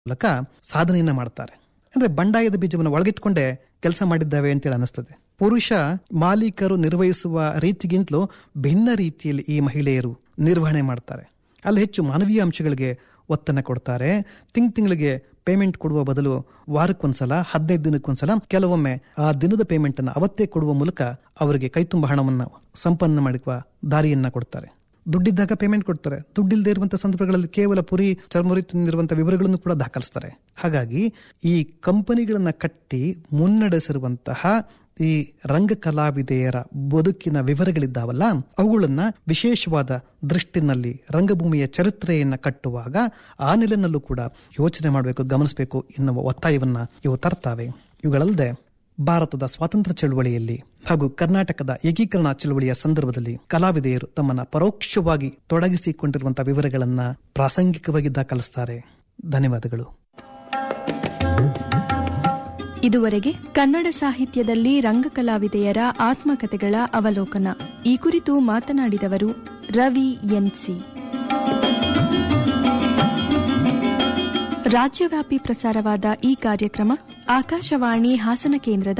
ಮೂಲಕ ಸಾಧನೆಯನ್ನ ಮಾಡ್ತಾರೆ ಅಂದ್ರೆ ಬಂಡಾಯದ ಬೀಜವನ್ನು ಒಳಗಿಟ್ಕೊಂಡೇ ಕೆಲಸ ಮಾಡಿದ್ದಾವೆ ಅಂತೇಳಿ ಅನಿಸ್ತದೆ ಪುರುಷ ಮಾಲೀಕರು ನಿರ್ವಹಿಸುವ ರೀತಿಗಿಂತಲೂ ಭಿನ್ನ ರೀತಿಯಲ್ಲಿ ಈ ಮಹಿಳೆಯರು ನಿರ್ವಹಣೆ ಮಾಡ್ತಾರೆ ಅಲ್ಲಿ ಹೆಚ್ಚು ಮಾನವೀಯ ಅಂಶಗಳಿಗೆ ಒತ್ತನ್ನು ಕೊಡ್ತಾರೆ ತಿಂಗ್ ತಿಂಗಳಿಗೆ ಪೇಮೆಂಟ್ ಕೊಡುವ ಬದಲು ವಾರಕ್ಕೊಂದ್ಸಲ ಹದಿನೈದು ದಿನಕ್ಕೊಂದ್ಸಲ ಕೆಲವೊಮ್ಮೆ ಆ ದಿನದ ಪೇಮೆಂಟ್ ಅನ್ನು ಅವತ್ತೇ ಕೊಡುವ ಮೂಲಕ ಅವರಿಗೆ ಕೈತುಂಬ ಹಣವನ್ನು ಸಂಪನ್ನ ಮಾಡುವ ದಾರಿಯನ್ನ ಕೊಡ್ತಾರೆ ದುಡ್ಡಿದ್ದಾಗ ಪೇಮೆಂಟ್ ಕೊಡ್ತಾರೆ ದುಡ್ಡಿಲ್ಲದೆ ಇರುವಂತಹ ಸಂದರ್ಭಗಳಲ್ಲಿ ಕೇವಲ ಪುರಿ ಚರ್ಮುರಿ ತಿಂದಿರುವಂತಹ ವಿವರಗಳನ್ನು ಕೂಡ ದಾಖಲಿಸ್ತಾರೆ ಹಾಗಾಗಿ ಈ ಕಂಪನಿಗಳನ್ನ ಕಟ್ಟಿ ಮುನ್ನಡೆಸಿರುವಂತಹ ಈ ರಂಗ ಕಲಾವಿದೆಯರ ಬದುಕಿನ ವಿವರಗಳಿದ್ದಾವಲ್ಲ ಅವುಗಳನ್ನ ವಿಶೇಷವಾದ ದೃಷ್ಟಿನಲ್ಲಿ ರಂಗಭೂಮಿಯ ಚರಿತ್ರೆಯನ್ನ ಕಟ್ಟುವಾಗ ಆ ನೆಲೆನಲ್ಲೂ ಕೂಡ ಯೋಚನೆ ಮಾಡಬೇಕು ಗಮನಿಸಬೇಕು ಎನ್ನುವ ಒತ್ತಾಯವನ್ನ ಇವು ತರ್ತಾವೆ ಇವುಗಳಲ್ಲದೆ ಭಾರತದ ಸ್ವಾತಂತ್ರ್ಯ ಚಳುವಳಿಯಲ್ಲಿ ಹಾಗೂ ಕರ್ನಾಟಕದ ಏಕೀಕರಣ ಚಳುವಳಿಯ ಸಂದರ್ಭದಲ್ಲಿ ಕಲಾವಿದೆಯರು ತಮ್ಮನ್ನ ಪರೋಕ್ಷವಾಗಿ ತೊಡಗಿಸಿಕೊಂಡಿರುವಂತಹ ವಿವರಗಳನ್ನ ಪ್ರಾಸಂಗಿಕವಾಗಿ ದಾಖಲಿಸ್ತಾರೆ ಧನ್ಯವಾದಗಳು ಇದುವರೆಗೆ ಕನ್ನಡ ಸಾಹಿತ್ಯದಲ್ಲಿ ರಂಗಕಲಾವಿದೆಯರ ಆತ್ಮಕಥೆಗಳ ಅವಲೋಕನ ಈ ಕುರಿತು ಮಾತನಾಡಿದವರು ರವಿ ಎನ್ಸಿ ರಾಜ್ಯವ್ಯಾಪಿ ಪ್ರಸಾರವಾದ ಈ ಕಾರ್ಯಕ್ರಮ ಆಕಾಶವಾಣಿ ಹಾಸನ ಕೇಂದ್ರದ